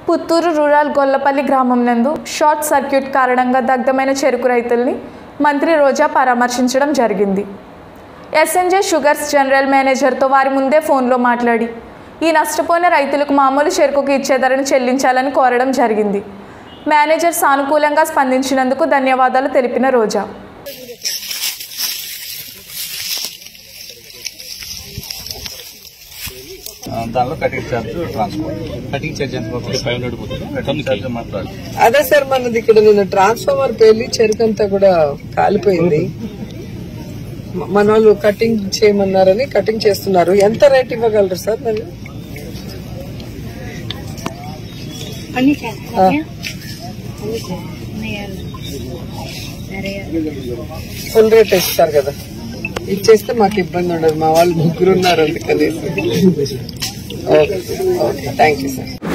Puttur rural Gollapalli గ్రామం నందు short circuit కారణంగా దగ్ధమైన చెరుకు రైతుల్ని మంత్రి రోజా పరామర్శించడం జరిగింది ఎస్ఎన్జే షుగర్స్ జనరల్ మేనేజర్తో వారి ముందే ఫోన్లో మాట్లాడి ఈ నష్టపోయిన రైతులకు మామూలు చెరుకుకు ఇచ్చే ధరను చెల్లించాలని కోరడం జరిగింది మేనేజర్ సానుకూలంగా స్పందించినందుకు ధన్యవాదాలు తెలిపిన రోజా ఆ, దానిలో cutting charge transport cutting charge ఎంత పడుతుంది ఫైవ్ హండ్రెడ్ పోతుంది కటింగ్ ఛార్జ్ మాట్లాడు అదే సార్ మనది ఇక్కడ నిన్న ట్రాన్స్ఫార్మర్ పేలి చెరుకంతా కూడా కాలిపోయింది మ- మన వాళ్ళు కటింగ్ చేయమన్నారని కటింగ్ చేస్తున్నారు ఎంత రేట్ ఇవ్వగలరు సార్ మరి అన్ని చేస్తాను అన్ని చేస్తాను ఫుల్ రేట్ ఇస్తారు కదా ఇచ్చేస్తే మాకు ఇబ్బంది ఉండదు మా వాళ్ళు ముగ్గురు ఉన్నారు అందుకనేసి okay okay thank you sir